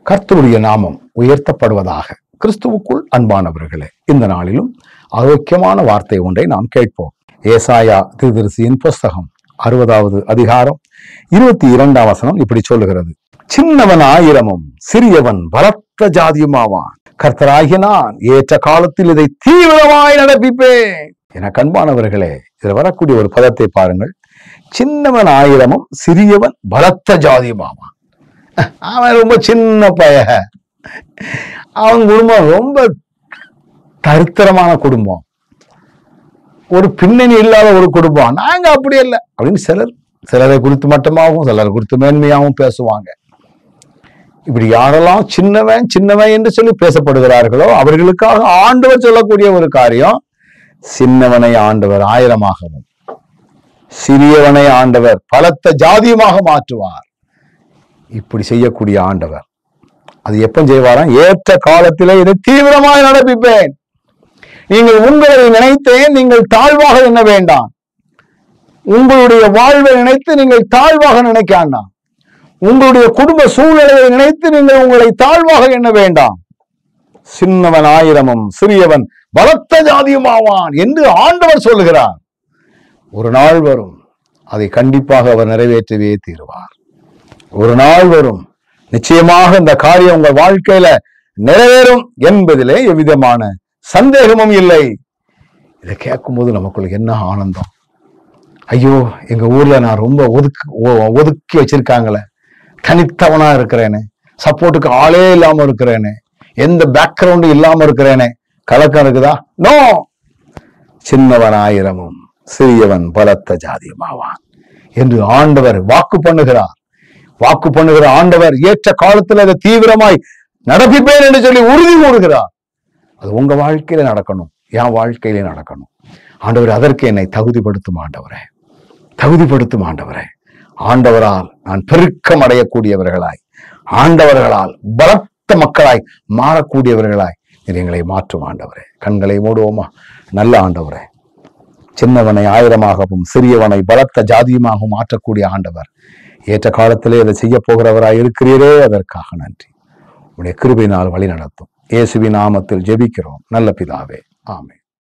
கர்த்தருடைய நாமம் உயர்த்தப்படுவதாக கிறிஸ்துவுக்குள் அன்பானவர்களே இந்த நாளிலும் ஆரோக்கியமான வார்த்தை ஒன்றை நாம் கேட்போம் ஏசாயா திருதரிசியின் புஸ்தகம் அறுபதாவது அதிகாரம் இருபத்தி இரண்டாம் வசனம் இப்படி சொல்லுகிறது சின்னவன் ஆயிரமும் சிறியவன் பலத்த ஜாதியுமாவான் கர்த்தராகிய நான் ஏற்ற காலத்தில் இதை தீவிரமாய் நடப்பிப்பேன் என கண்பானவர்களே இதுல வரக்கூடிய ஒரு பதத்தை பாருங்கள் சின்னவன் ஆயிரமும் சிறியவன் பலத்த ஜாதியுமாவான் அவன் ரொம்ப சின்ன பைய அவன் குடும்பம் ரொம்ப தரித்திரமான குடும்பம் ஒரு பின்னணி இல்லாத ஒரு குடும்பம் நாங்க அப்படி இல்லை அப்படின்னு சிலர் சிலரை குறித்து மட்டுமாகவும் சிலரை குறித்து மேன்மையாகவும் பேசுவாங்க இப்படி யாரெல்லாம் சின்னவன் சின்னவன் என்று சொல்லி பேசப்படுகிறார்களோ அவர்களுக்காக ஆண்டவர் சொல்லக்கூடிய ஒரு காரியம் சின்னவனை ஆண்டவர் ஆயிரமாகவும் சிறியவனை ஆண்டவர் பலத்த ஜாதியுமாக மாற்றுவார் இப்படி செய்யக்கூடிய ஆண்டவர் அது எப்ப செய்வாராம் ஏற்ற காலத்திலே இதை தீவிரமாக நடப்பிப்பேன் நீங்கள் உங்களை நினைத்தேன் நீங்கள் தாழ்வாக எண்ண வேண்டாம் உங்களுடைய வாழ்வை நினைத்து நீங்கள் தாழ்வாக நினைக்க வேண்டாம் உங்களுடைய குடும்ப சூழ்நிலையை நினைத்து நீங்கள் உங்களை தாழ்வாக எண்ண வேண்டாம் சின்னவன் ஆயிரமும் சிறியவன் பலத்த ஜாதியுமாவான் என்று ஆண்டவர் சொல்லுகிறார் ஒரு நாள் வரும் அதை கண்டிப்பாக அவர் நிறைவேற்றவே தீருவார் ஒரு நாள் வரும் நிச்சயமாக இந்த காரியம் உங்கள் வாழ்க்கையில நிறைவேறும் என்பதிலே எவ்விதமான சந்தேகமும் இல்லை இதை கேட்கும்போது நமக்குள்ள என்ன ஆனந்தம் ஐயோ எங்க ஊர்ல நான் ரொம்ப ஒதுக்கு ஒ- ஒதுக்கி வச்சிருக்காங்களே தனித்தவனா இருக்கிறேனே சப்போர்ட்டுக்கு ஆளே இல்லாம இருக்கிறேனே எந்த பேக்ரவுண்டும் இல்லாம இருக்கிறேனே கலக்கம் இருக்குதா நோ சின்னவன் ஆயிரமும் சிறியவன் பலத்த ஜாதியுமாவான் என்று ஆண்டவர் வாக்கு பண்ணுகிறார் வாக்கு பண்ணுகிற ஆண்டவர் ஏற்ற காலத்தில் அதை தீவிரமாய் நடப்பிப்பேன் என்று சொல்லி உறுதி கூறுகிறார் அது உங்க வாழ்க்கையில நடக்கணும் என் வாழ்க்கையிலே நடக்கணும் ஆண்டவர் அதற்கு என்னை தகுதிப்படுத்தும் ஆண்டவரே தகுதிப்படுத்தும் ஆண்டவரே ஆண்டவரால் நான் பெருக்கம் அடையக்கூடியவர்களாய் ஆண்டவர்களால் பலத்த மக்களாய் மாறக்கூடியவர்களாய் நீர் எங்களை மாற்றும் ஆண்டவரே கண்களை மூடுவோமா நல்ல ஆண்டவரே சின்னவனை ஆயிரமாகவும் சிறியவனை பலத்த ஜாதியுமாகவும் மாற்றக்கூடிய ஆண்டவர் ஏற்ற காலத்திலே அதை செய்ய போகிறவராய் இருக்கிறீரே அதற்காக நன்றி உடைய கிருபையினால் வழி நடத்தும் இயேசுவின் நாமத்தில் ஜெபிக்கிறோம் நல்ல பிதாவே ஆமென்